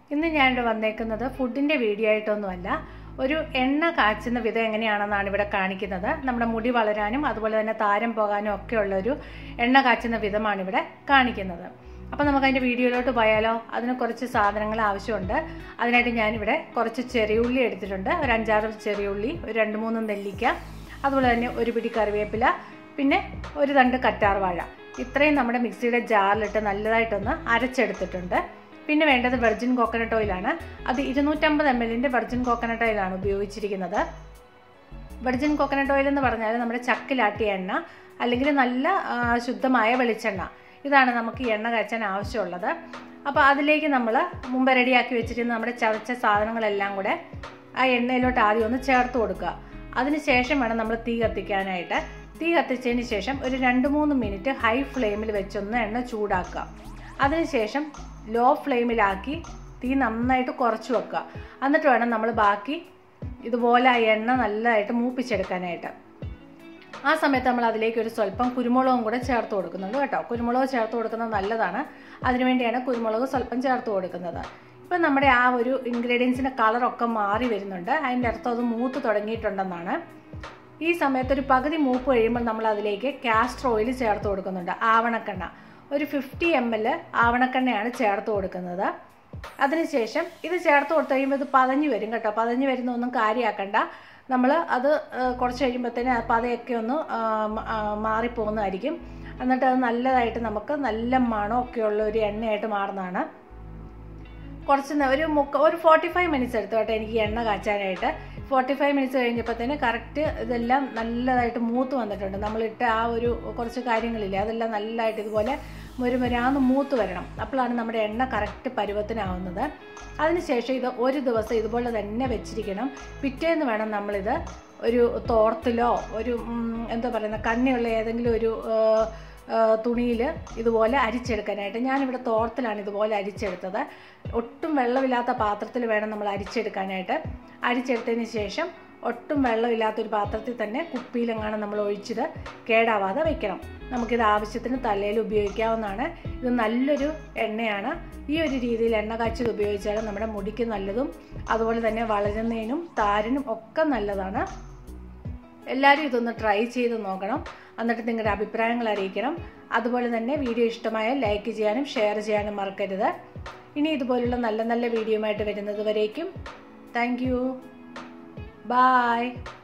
ഇന്ന് ഞാൻ ഇവിടെ വന്നേക്കുന്നത് ഫുഡിൻ്റെ വീഡിയോ ആയിട്ടൊന്നുമല്ല ഒരു എണ്ണ കാച്ചുന്ന വിധം എങ്ങനെയാണെന്നാണ് ഇവിടെ കാണിക്കുന്നത് നമ്മുടെ മുടി വളരാനും അതുപോലെ തന്നെ താരം പോകാനും ഒക്കെ ഉള്ള ഒരു എണ്ണ കാച്ചുന്ന വിധമാണ് ഇവിടെ കാണിക്കുന്നത് അപ്പോൾ നമുക്ക് അതിൻ്റെ വീഡിയോയിലോട്ട് പോയാലോ അതിന് കുറച്ച് സാധനങ്ങൾ ആവശ്യമുണ്ട് അതിനായിട്ട് ഞാനിവിടെ കുറച്ച് ചെറിയുള്ളി എടുത്തിട്ടുണ്ട് ഒരു അഞ്ചാറ് ചെറിയുള്ളി ഒരു രണ്ട് മൂന്ന് നെല്ലിക്ക അതുപോലെ തന്നെ ഒരു പിടി കറിവേപ്പില പിന്നെ ഒരു തണ്ട് കറ്റാർ വാഴ ഇത്രയും നമ്മുടെ മിക്സിയുടെ ജാറിലിട്ട് നല്ലതായിട്ടൊന്ന് അരച്ചെടുത്തിട്ടുണ്ട് പിന്നെ വേണ്ടത് വെർജിൻ കോക്കനട്ട് ഓയിലാണ് അത് ഇരുന്നൂറ്റമ്പത് എം എല്ലിൻ്റെ വെർജിൻ കോക്കനട്ട് ഓയിലാണ് ഉപയോഗിച്ചിരിക്കുന്നത് വെർജിൻ കോക്കനട്ട് ഓയിൽ എന്ന് പറഞ്ഞാൽ നമ്മുടെ ചക്കിലാട്ടിയ എണ്ണ അല്ലെങ്കിൽ നല്ല ആ, ശുദ്ധമായ വെളിച്ചെണ്ണ ഇതാണ് നമുക്ക് ഈ എണ്ണ കാച്ചാൻ ആവശ്യമുള്ളത് അപ്പോൾ അതിലേക്ക് നമ്മൾ മുമ്പ് റെഡിയാക്കി വെച്ചിരുന്ന നമ്മുടെ ചതച്ച സാധനങ്ങളെല്ലാം കൂടെ ആ എണ്ണയിലോട്ട് ആദ്യം ഒന്ന് ചേർത്ത് കൊടുക്കുക അതിന് ശേഷം വേണം നമ്മൾ തീ കത്തിക്കാനായിട്ട് തീ കത്തിച്ചതിന് ശേഷം ഒരു രണ്ട് മൂന്ന് മിനിറ്റ് ഹൈ ഫ്ലെയിമിൽ വെച്ചൊന്ന് എണ്ണ ചൂടാക്കുക അതിനുശേഷം ലോ ഫ്ലെയിമിലാക്കി തീ നന്നായിട്ട് കുറച്ച് വെക്കുക എന്നിട്ട് വേണം നമ്മൾ ബാക്കി ഇതുപോലെ ആ എണ്ണ നല്ലതായിട്ട് മൂപ്പിച്ചെടുക്കാനായിട്ട് ആ സമയത്ത് നമ്മൾ അതിലേക്ക് ഒരു സ്വല്പം കുരുമുളകും കൂടെ ചേർത്ത് കൊടുക്കുന്നുണ്ട് കേട്ടോ കുരുമുളക് ചേർത്ത് കൊടുക്കുന്നത് നല്ലതാണ് അതിനുവേണ്ടിയാണ് കുരുമുളക് സ്വല്പം ചേർത്ത് കൊടുക്കുന്നത് ഇപ്പം നമ്മുടെ ആ ഒരു ഇൻഗ്രീഡിയൻസിൻ്റെ കളറൊക്കെ മാറി വരുന്നുണ്ട് അതിൻ്റെ അർത്ഥം അത് മൂത്ത് തുടങ്ങിയിട്ടുണ്ടെന്നാണ് ഈ സമയത്ത് ഒരു പകുതി മൂപ്പ് കഴിയുമ്പോൾ നമ്മൾ അതിലേക്ക് കാസ്റ്റർ ഓയിൽ ചേർത്ത് കൊടുക്കുന്നുണ്ട് ആവണക്കെണ്ണ ഒരു ഫിഫ്റ്റി എം എൽ ആവണക്കെണ്ണയാണ് ചേർത്ത് കൊടുക്കുന്നത് അതിനുശേഷം ഇത് ചേർത്ത് കൊടുത്തു കഴിയുമ്പോൾ ഇത് പതഞ്ഞു വരും കേട്ടോ പതഞ്ഞു വരുന്ന ഒന്നും കാര്യമാക്കണ്ട നമ്മൾ അത് ആ, കുറച്ച് കഴിയുമ്പോഴത്തേന് ആ പതയൊക്കെ ഒന്ന് ആ, മ- ആ, മാറിപ്പോകുന്നതായിരിക്കും എന്നിട്ട് അത് നല്ലതായിട്ട് നമുക്ക് നല്ല മണമൊക്കെ ഉള്ള ഒരു എണ്ണയായിട്ട് മാറുന്നതാണ് കുറച്ച് നേ- ഒരു മുക്ക ഒരു ഫോർട്ടി ഫൈവ് മിനിറ്റ്സ് എടുത്തു കേട്ടോ എനിക്ക് ഈ എണ്ണ കാച്ചാനായിട്ട് ഫോർട്ടി ഫൈവ് മിനിറ്റ്സ് കഴിഞ്ഞപ്പോഴത്തേന് കറക്റ്റ് ഇതെല്ലാം നല്ലതായിട്ട് മൂത്ത് വന്നിട്ടുണ്ട് നമ്മളിട്ട ആ ഒരു കുറച്ച് കാര്യങ്ങളില്ലേ അതെല്ലാം നല്ലതായിട്ട് ഇതുപോലെ മുരുമുരാന്ന് മൂത്ത് വരണം അപ്പോഴാണ് നമ്മുടെ എണ്ണ കറക്റ്റ് പരുവത്തിനാവുന്നത് അതിനുശേഷം ഇത് ഒരു ദിവസം ഇതുപോലെ തന്നെ വെച്ചിരിക്കണം പിറ്റേന്ന് വേണം നമ്മളിത് ഒരു തോർത്തിലോ ഒരു ഉം, എന്താ പറയുന്ന കണ്ണിയുള്ള ഏതെങ്കിലും ഒരു തുണിയിൽ ഇതുപോലെ അരിച്ചെടുക്കാനായിട്ട് ഞാനിവിടെ തോർത്തിലാണ് ഇതുപോലെ അരിച്ചെടുത്തത് ഒട്ടും വെള്ളമില്ലാത്ത പാത്രത്തിൽ വേണം നമ്മൾ അരിച്ചെടുക്കാനായിട്ട് അരിച്ചെടുത്തതിന് ശേഷം ഒട്ടും വെള്ളമില്ലാത്തൊരു പാത്രത്തിൽ തന്നെ കുപ്പിയിലെങ്ങാണ് നമ്മൾ ഒഴിച്ചത് കേടാവാതെ വെക്കണം നമുക്കിത് ആവശ്യത്തിന് തലയിൽ ഉപയോഗിക്കാവുന്നതാണ് ഇത് നല്ലൊരു എണ്ണയാണ് ഈ ഒരു രീതിയിൽ എണ്ണ കാച്ചത് ഉപയോഗിച്ചാൽ നമ്മുടെ മുടിക്ക് നല്ലതും അതുപോലെ തന്നെ വളരുന്നതിനും താരനും ഒക്കെ നല്ലതാണ് എല്ലാവരും ഇതൊന്ന് ട്രൈ ചെയ്ത് നോക്കണം എന്നിട്ട് നിങ്ങളുടെ അഭിപ്രായങ്ങൾ അറിയിക്കണം അതുപോലെ തന്നെ വീഡിയോ ഇഷ്ടമായാൽ ലൈക്ക് ചെയ്യാനും ഷെയർ ചെയ്യാനും മറക്കരുത് ഇനി ഇതുപോലുള്ള നല്ല നല്ല വീഡിയോയുമായിട്ട് വരുന്നത് വരേക്കും താങ്ക് യു ബായ്